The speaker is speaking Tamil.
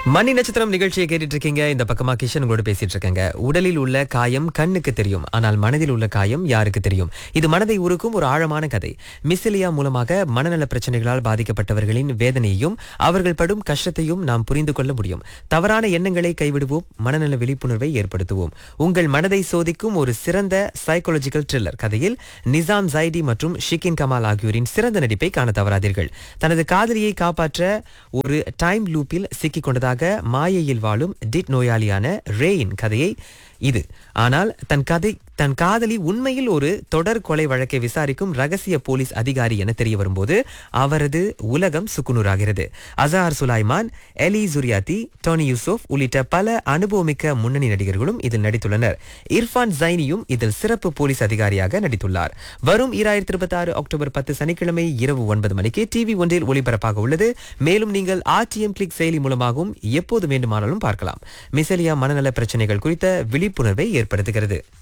மணி நட்சத்திரம் நிகழ்ச்சியை கேட்டுட்டு இருக்கீங்க இந்த பக்கமா கிஷன் உங்களோட பேசிட்டு இருக்கேங்க உடலில் உள்ள காயம் கண்ணுக்கு தெரியும் ஆனால் மனதில் உள்ள காயம் யாருக்கு தெரியும் இது மனதை உருக்கும் ஒரு ஆழமான கதை மிசிலியா மூலமாக மனநல பிரச்சனைகளால் பாதிக்கப்பட்டவர்களின் வேதனையையும் அவர்கள் படும் கஷ்டத்தையும் நாம் புரிந்து கொள்ள முடியும் தவறான எண்ணங்களை கைவிடுவோம் மனநல விழிப்புணர்வை ஏற்படுத்துவோம் உங்கள் மனதை சோதிக்கும் ஒரு சிறந்த சைக்காலஜிக்கல் த்ரில்லர் கதையில் நிசாம் ஜைடி மற்றும் ஷிகின் கமால் ஆகியோரின் சிறந்த நடிப்பை காண தவறாதீர்கள் தனது காதலியை காப்பாற்ற ஒரு டைம் லூப்பில் சிக்கிக் கொண்டதாக மாயையில் வாழும் டிட் நோயாளியான ரேயின் கதையை இது ஆனால் தன் கதை தன் காதலி உண்மையில் ஒரு தொடர் கொலை வழக்கை விசாரிக்கும் ரகசிய போலீஸ் அதிகாரி என தெரிய வரும்போது அவரது உலகம் சுக்குநூறாகிறது அசார் சுலைமான் எலி ஜுரியாத்தி டோனி யூசுப் உள்ளிட்ட பல அனுபவமிக்க முன்னணி நடிகர்களும் இதில் நடித்துள்ளனர் இர்ஃபான் ஜைனியும் இதில் சிறப்பு போலீஸ் அதிகாரியாக நடித்துள்ளார் வரும் இராயிரத்தி இருபத்தி ஆறு அக்டோபர் பத்து சனிக்கிழமை இரவு ஒன்பது மணிக்கு டிவி ஒன்றில் ஒளிபரப்பாக உள்ளது மேலும் நீங்கள் ஆர்டிஎம் கிளிக் செயலி மூலமாகவும் எப்போது வேண்டுமானாலும் பார்க்கலாம் மிசலியா மனநல பிரச்சனைகள் குறித்த விழிப்புணர்வை ஏற்படுத்துகிறது